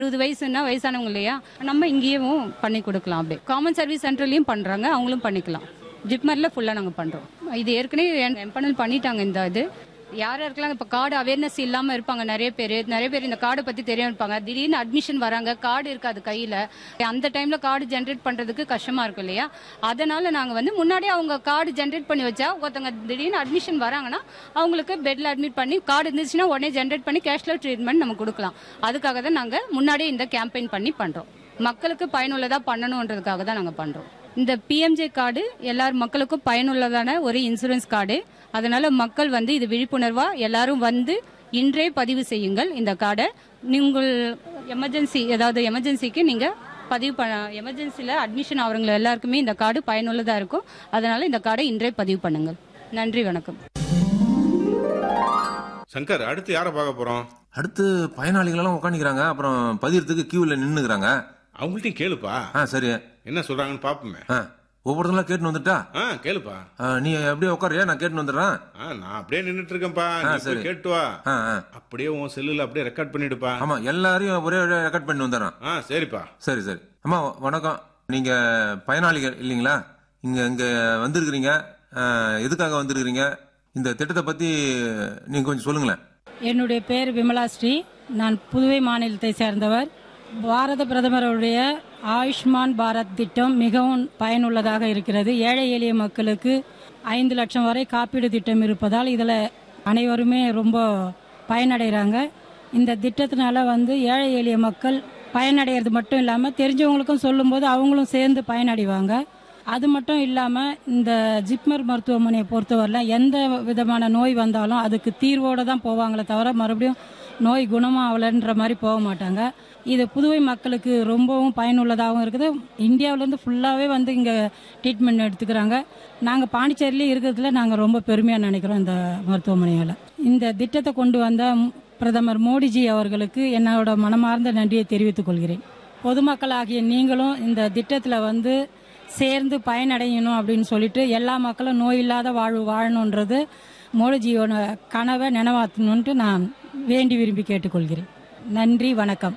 இருபது வயசுன்னா வயசானவங்க இல்லையா நம்ம இங்கேயும் பண்ணி கொடுக்கலாம் அப்படியே காமன் சர்வீஸ் சென்டர்லயும் பண்றாங்க அவங்களும் பண்ணிக்கலாம் ஜிப்மர்ல ஃபுல்லா நாங்க பண்றோம் இது ஏற்கனவே எம்பனல் பண்ணிட்டாங்க இந்த இது யார் யாருக்கெல்லாம் இப்போ கார்டு அவேர்னஸ் இல்லாமல் இருப்பாங்க நிறைய பேர் நிறைய பேர் இந்த கார்டை பற்றி தெரியாம இருப்பாங்க திடீர்னு அட்மிஷன் வராங்க கார்டு இருக்காது கையில் அந்த டைமில் கார்டு ஜென்ரேட் பண்ணுறதுக்கு கஷ்டமாக இருக்கும் இல்லையா அதனால நாங்கள் வந்து முன்னாடியே அவங்க கார்டு ஜென்ரேட் பண்ணி வச்சா ஒருத்தவங்க திடீர்னு அட்மிஷன் வராங்கன்னா அவங்களுக்கு பெட்டில் அட்மிட் பண்ணி கார்டு இருந்துச்சுன்னா உடனே ஜென்ரேட் பண்ணி கேஷ்லெஸ் ட்ரீட்மெண்ட் நம்ம கொடுக்கலாம் அதுக்காக தான் நாங்கள் முன்னாடியே இந்த கேம்பெயின் பண்ணி பண்ணுறோம் மக்களுக்கு பயனுள்ளதாக பண்ணணுன்றதுக்காக தான் நாங்கள் பண்ணுறோம் இந்த பிஎம்ஜே கார்டு எல்லார் மக்களுக்கும் பயனுள்ளதான ஒரு இன்சூரன்ஸ் கார்டு அதனால மக்கள் வந்து இது விழிப்புணர்வா எல்லாரும் வந்து இன்றே பதிவு செய்யுங்கள் இந்த கார்டை நீங்கள் எமர்ஜென்சி ஏதாவது எமர்ஜென்சிக்கு நீங்க பதிவு பண்ண எமர்ஜென்சியில் அட்மிஷன் ஆகிறவங்க எல்லாருக்குமே இந்த கார்டு பயனுள்ளதா இருக்கும் அதனால இந்த கார்டை இன்றே பதிவு பண்ணுங்கள் நன்றி வணக்கம் சங்கர் அடுத்து யாரை பார்க்க போறோம் அடுத்து பயனாளிகள் எல்லாம் உட்காந்துக்கிறாங்க அப்புறம் பதியறதுக்கு கியூல நின்னுக்கிறாங்க அவங்கள்ட்டையும் கேளுப்பா ஆ சரி என்ன சொல்றாங்கன்னு பாப்போமே ஆ ஒவ்வொருத்தங்களும் கேட்டு வந்துட்டா ஆ கேளுப்பா ஆ, நீ அப்படியே உட்காரியா நான் கேட்டு வந்துடுறேன் ஆ நான் அப்படியே நின்னுட்டு இருக்கேன்ப்பா ஆ, நீ போய் சரி. கேட்டு வா ஆ ஆ அப்படியே உன் செல்லுல அப்படியே ரெக்கார்ட் பண்ணிடுப்பா ஆமா எல்லாரையும் ஒரே ரெக்கார்ட் பண்ணி வந்துடுறேன் ஆ சரிப்பா சரி சரி அம்மா வணக்கம் நீங்க பயனாளிகள் இல்லைங்களா இங்க இங்க வந்திருக்கிறீங்க ஆ, எதுக்காக வந்திருக்கிறீங்க இந்த திட்டத்தை பத்தி நீங்க கொஞ்சம் சொல்லுங்களேன் என்னுடைய பேர் விமலா ஸ்ரீ நான் புதுவை மாநிலத்தை சேர்ந்தவர் பாரத பிரதமருடைய ஆயுஷ்மான் பாரத் திட்டம் மிகவும் பயனுள்ளதாக இருக்கிறது ஏழை எளிய மக்களுக்கு ஐந்து லட்சம் வரை காப்பீடு திட்டம் இருப்பதால் இதில் அனைவருமே ரொம்ப பயனடைகிறாங்க இந்த திட்டத்தினால வந்து ஏழை எளிய மக்கள் பயனடைகிறது மட்டும் இல்லாமல் தெரிஞ்சவங்களுக்கும் சொல்லும்போது அவங்களும் சேர்ந்து பயனடைவாங்க அது மட்டும் இல்லாமல் இந்த ஜிப்மர் மருத்துவமனையை பொறுத்தவரையில் எந்த விதமான நோய் வந்தாலும் அதுக்கு தீர்வோடு தான் போவாங்களே தவிர மறுபடியும் நோய் குணமாகலன்ற மாதிரி போக மாட்டாங்க இது புதுவை மக்களுக்கு ரொம்பவும் பயனுள்ளதாகவும் இருக்குது இந்தியாவிலேருந்து ஃபுல்லாகவே வந்து இங்கே ட்ரீட்மெண்ட் எடுத்துக்கிறாங்க நாங்கள் பாண்டிச்சேரியிலே இருக்கிறதுல நாங்கள் ரொம்ப பெருமையாக நினைக்கிறோம் இந்த மருத்துவமனையால் இந்த திட்டத்தை கொண்டு வந்த பிரதமர் மோடிஜி அவர்களுக்கு என்னோட மனமார்ந்த நன்றியை தெரிவித்துக் கொள்கிறேன் பொதுமக்களாகிய நீங்களும் இந்த திட்டத்தில் வந்து சேர்ந்து பயனடையணும் அப்படின்னு சொல்லிட்டு எல்லா மக்களும் நோய் இல்லாத வாழ்வு வாழணுன்றது மோடிஜியோட கனவை நினைவாற்றணுன்ட்டு நான் வேண்டி விரும்பி கேட்டுக்கொள்கிறேன் நன்றி வணக்கம்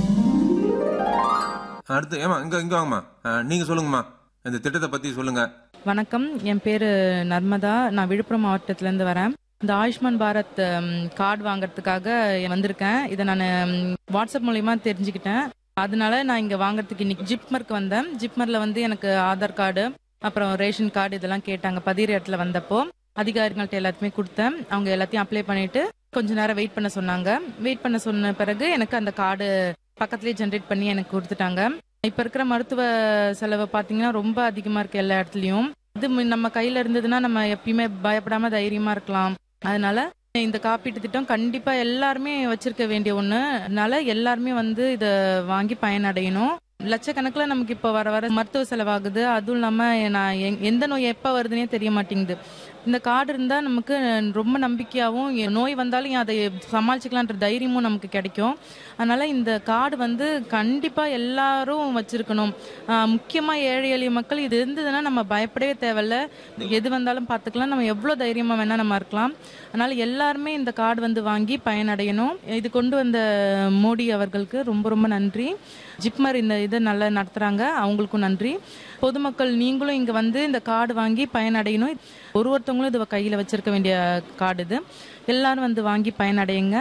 அடுத்து ஏமா இங்க இங்க வாங்கம்மா ஆ, நீங்க சொல்லுங்கம்மா இந்த திட்டத்தை பத்தி சொல்லுங்க வணக்கம் என் பேரு நர்மதா நான் விழுப்புரம் மாவட்டத்துல இருந்து வரேன் இந்த ஆயுஷ்மான் பாரத் கார்டு வாங்குறதுக்காக வந்திருக்கேன் இதை நான் வாட்ஸ்அப் மூலியமா தெரிஞ்சுக்கிட்டேன் அதனால நான் இங்க வாங்குறதுக்கு இன்னைக்கு ஜிப்மருக்கு வந்தேன் ஜிப்மர்ல வந்து எனக்கு ஆதார் கார்டு அப்புறம் ரேஷன் கார்டு இதெல்லாம் கேட்டாங்க பதிகிற இடத்துல வந்தப்போ அதிகாரிகள்ட்ட எல்லாத்தையுமே கொடுத்தேன் அவங்க எல்லாத்தையும் அப்ளை பண்ணிட்டு கொஞ்ச நேரம் வெயிட் பண்ண சொன்னாங்க வெயிட் பண்ண சொன்ன பிறகு எனக்கு அந்த கார்டு பக்கத்துலயே ஜென்ரேட் பண்ணி எனக்கு கொடுத்துட்டாங்க இப்ப இருக்கிற மருத்துவ செலவு பாத்தீங்கன்னா ரொம்ப அதிகமா இருக்கு எல்லா இடத்துலயும் இது மு- நம்ம கையில இருந்ததுன்னா நம்ம எப்பயுமே பயப்படாம தைரியமா இருக்கலாம் அதனால இந்த காப்பீட்டு திட்டம் கண்டிப்பா எல்லாருமே வச்சிருக்க வேண்டிய ஒண்ணு அதனால எல்லாருமே வந்து இத வாங்கி பயனடையணும் லட்சக்கணக்கில் நமக்கு இப்போ வர வர மருத்துவ செலவாகுது அதுவும் இல்லாமல் நான் எங்- எந்த நோய் எப்போ வருதுன்னே தெரிய மாட்டேங்குது இந்த கார்டு இருந்தால் நமக்கு ரொம்ப நம்பிக்கையாகவும் எ- நோய் வந்தாலும் அதை சமாளிச்சுக்கலான்ற தைரியமும் நமக்கு கிடைக்கும் அதனால இந்த கார்டு வந்து கண்டிப்பாக எல்லாரும் வச்சிருக்கணும் முக்கியமாக ஏழை எளிய மக்கள் இது இருந்ததுன்னா நம்ம பயப்படவே தேவையில்ல எது வந்தாலும் பார்த்துக்கலாம் நம்ம எவ்வளோ தைரியமாக வேணால் நம்ம இருக்கலாம் அதனால எல்லாருமே இந்த கார்டு வந்து வாங்கி பயனடையணும் இது கொண்டு வந்த மோடி அவர்களுக்கு ரொம்ப ரொம்ப நன்றி ஜிப்மர் இந்த இதை நல்லா நடத்துறாங்க அவங்களுக்கும் நன்றி பொதுமக்கள் நீங்களும் இங்க வந்து இந்த கார்டு வாங்கி பயனடையணும் ஒரு ஒருத்தவங்களும் இது கையில வச்சிருக்க வேண்டிய கார்டு இது எல்லாரும் வந்து வாங்கி பயனடையுங்க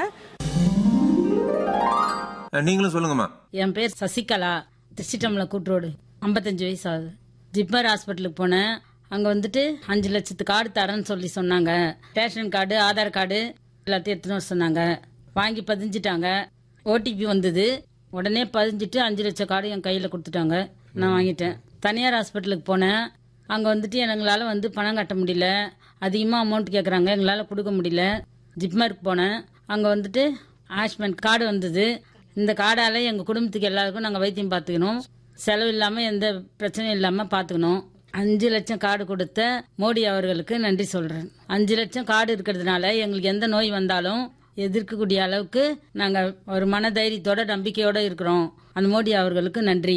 ஆ, நீங்களும் சொல்லுங்கம்மா என் பேர் சசிகலா திருச்சிட்டம்பலம் கூட்டுரோடு ஐம்பத்தஞ்சு வயசு ஆகுது ஜிப்மர் ஹாஸ்பிட்டலுக்கு போனேன் அங்கே வந்துட்டு அஞ்சு லட்சத்து கார்டு தரேன்னு சொல்லி சொன்னாங்க ரேஷன் கார்டு ஆதார் கார்டு எல்லாத்தையும் எடுத்துன்னு வர சொன்னாங்க வாங்கி பதிஞ்சிட்டாங்க ஓடிபி வந்தது உடனே பதிஞ்சிட்டு அஞ்சு லட்சம் கார்டு என் கையில் கொடுத்துட்டாங்க நான் வாங்கிட்டேன் தனியார் ஹாஸ்பிட்டலுக்கு போனேன் அங்கே வந்துட்டு எங்களால் வந்து பணம் கட்ட முடியல அதிகமாக அமௌண்ட் கேட்குறாங்க எங்களால் கொடுக்க முடியல ஜிப்மருக்கு போனேன் அங்கே வந்துட்டு ஆயுஷ்மான் கார்டு வந்தது இந்த கார்டால எங்கள் குடும்பத்துக்கு எல்லாருக்கும் நாங்கள் வைத்தியம் பார்த்துக்கணும் செலவு இல்லாமல் எந்த பிரச்சனையும் இல்லாமல் பார்த்துக்கணும் அஞ்சு லட்சம் கார்டு கொடுத்த மோடி அவர்களுக்கு நன்றி சொல்கிறேன் அஞ்சு லட்சம் கார்டு இருக்கிறதுனால எங்களுக்கு எந்த நோய் வந்தாலும் எதிர்க்கக்கூடிய அளவுக்கு நாங்கள் ஒரு மன தைரியத்தோட நம்பிக்கையோட இருக்கிறோம் அந்த மோடி அவர்களுக்கு நன்றி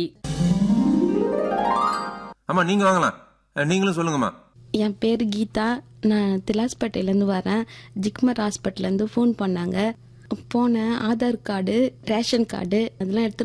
ஆமா நீங்க வாங்கலாம் ஆ, நீங்களும் சொல்லுங்கம்மா என் பேர் கீதா நான் திலாஸ்பேட்டையிலேருந்து வரேன் ஜிக்மர் ஹாஸ்பிட்டல்லேருந்து ஃபோன் பண்ணாங்க போனேன் ஆதார் கார்டு ரேஷன் கார்டு அதெல்லாம் எடுத்து